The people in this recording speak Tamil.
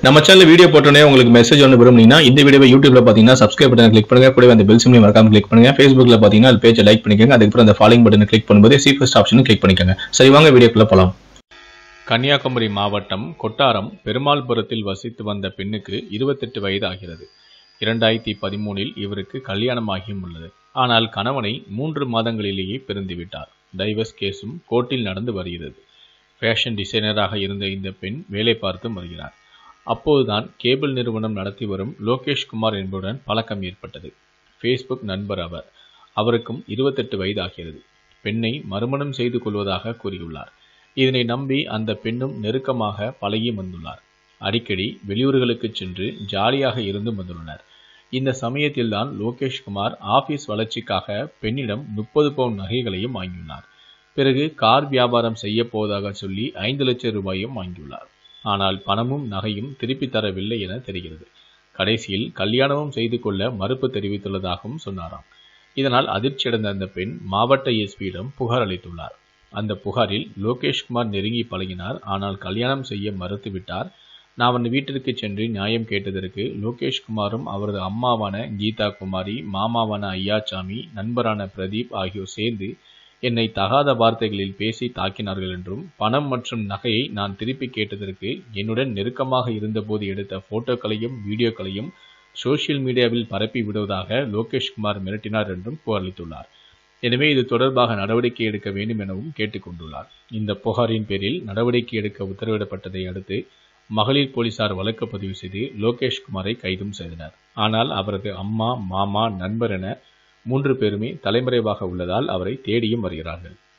நம்ம சேனல் வீடியோ போட்டோன்னே உங்களுக்கு மெசேஜ் ஒன்று விரும்புனீங்கன்னா இந்த வீடியோவை யூடியூப்ல பார்த்தீங்கன்னா சப்ஸ்கிரைப் பட்டன் கிளிக் பண்ணுங்க கூடவே அந்த பெல் சிம்லையும் மறக்காம கிளிக் பண்ணுங்க ஃபேஸ்புக்ல பார்த்தீங்கன்னா அது பேஜை லைக் பண்ணிக்கோங்க அதுக்கப்புறம் அந்த ஃபாலோயிங் பட்டனை கிளிக் பண்ணும்போது சி ஃபர்ஸ்ட் ஆப்ஷனும் கிளிக் பண்ணிக்கோங்க சரி வாங்க வீடியோக்குள்ள போலாம் கன்னியாகுமரி மாவட்டம் கொட்டாரம் பெருமாள்புரத்தில் வசித்து வந்த பெண்ணுக்கு இருபத்தெட்டு வயது ஆகிறது இரண்டாயிரத்தி பதிமூனில் இவருக்கு கல்யாணமாகியும் உள்ளது ஆனால் கணவனை மூன்று மாதங்களிலேயே பிரிந்துவிட்டார் டைவர்ஸ் கேஸும் கோர்ட்டில் நடந்து வருகிறது ஃபேஷன் டிசைனராக இருந்த இந்த பெண் வேலை பார்த்து வருகிறார் அப்போதுதான் கேபிள் நிறுவனம் நடத்தி வரும் லோகேஷ் குமார் என்பவருடன் பழக்கம் ஏற்பட்டது ஃபேஸ்புக் நண்பர் அவர் அவருக்கும் இருபத்தெட்டு வயது ஆகிறது பெண்ணை மறுமணம் செய்து கொள்வதாக கூறியுள்ளார் இதனை நம்பி அந்த பெண்ணும் நெருக்கமாக பழகி வந்துள்ளார் அடிக்கடி வெளியூர்களுக்கு சென்று ஜாலியாக இருந்து வந்துள்ளனர் இந்த சமயத்தில்தான் லோகேஷ் குமார் ஆபீஸ் வளர்ச்சிக்காக பெண்ணிடம் முப்பது பவுன் நகைகளையும் வாங்கியுள்ளார் பிறகு கார் வியாபாரம் செய்ய போவதாக சொல்லி ஐந்து லட்சம் ரூபாயும் வாங்கியுள்ளார் ஆனால் பணமும் நகையும் திருப்பி தரவில்லை என தெரிகிறது கடைசியில் கல்யாணமும் செய்து கொள்ள மறுப்பு தெரிவித்துள்ளதாகவும் சொன்னாராம் இதனால் அதிர்ச்சியடைந்த அந்த பெண் மாவட்ட எஸ்பியிடம் புகார் அளித்துள்ளார் அந்த புகாரில் லோகேஷ்குமார் நெருங்கி பழகினார் ஆனால் கல்யாணம் செய்ய மறுத்துவிட்டார் நான் அவன் வீட்டிற்கு சென்று நியாயம் கேட்டதற்கு லோகேஷ்குமாரும் அவரது அம்மாவான கீதா குமாரி மாமாவான ஐயாச்சாமி நண்பரான பிரதீப் ஆகியோர் சேர்ந்து என்னை தகாத வார்த்தைகளில் பேசி தாக்கினார்கள் என்றும் பணம் மற்றும் நகையை நான் திருப்பி கேட்டதற்கு என்னுடன் நெருக்கமாக இருந்தபோது எடுத்த போட்டோக்களையும் வீடியோக்களையும் சோஷியல் மீடியாவில் பரப்பி விடுவதாக லோகேஷ்குமார் மிரட்டினார் என்றும் புகாரளித்துள்ளார் எனவே இது தொடர்பாக நடவடிக்கை எடுக்க வேண்டும் எனவும் கேட்டுக்கொண்டுள்ளார் இந்த புகாரின் பேரில் நடவடிக்கை எடுக்க உத்தரவிடப்பட்டதை அடுத்து மகளிர் போலீசார் வழக்கு பதிவு செய்து லோகேஷ்குமாரை கைதும் செய்தனர் ஆனால் அவரது அம்மா மாமா நண்பர் என மூன்று பேருமே தலைமறைவாக உள்ளதால் அவரை தேடியும் வருகிறார்கள்